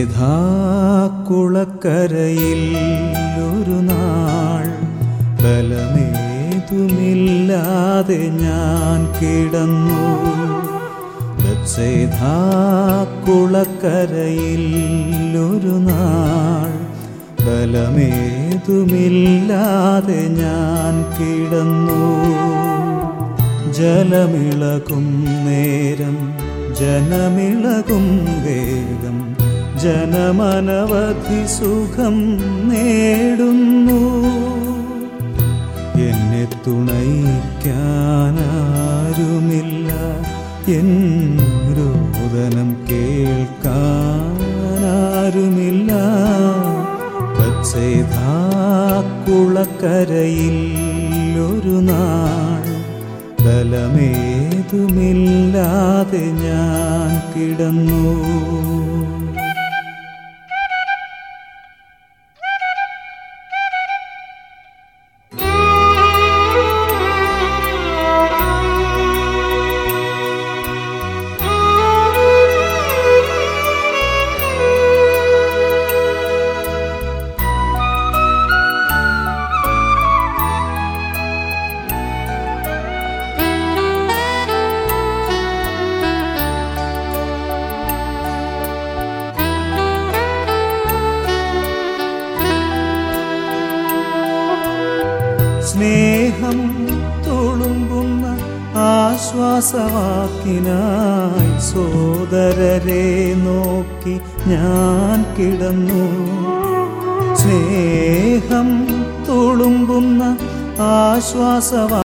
ബത്സേധാക്കുളക്കരയിൽ ഒരു നാൾ ബലമേതുമില്ലാതെ ഞാൻ കിടന്നു ബത്സേധാക്കുളക്കരയിൽ ഒരു നാൾ ബലമേതുമില്ലാതെ ഞാൻ കിടന്നു ജലമിളകും നേരം ജനമിളകും വേഗം ജനമനവധി സുഖം നേടുന്നു എന്നെ തുണയ്ക്കാനാരുമില്ല എൻ രോദനം കേൾക്കാനാരുമില്ല കുളക്കരയിൽ ഒരു നാൾ ബലമേതുമില്ലാതെ ഞാൻ കിടന്നു സ്നേഹം തുളുമ്പുന്ന ആശ്വാസവാക്കിനായി സോദരരെ നോക്കി ഞാൻ കിടന്നു സ്നേഹം തുളുമ്പുന്ന ആശ്വാസവാ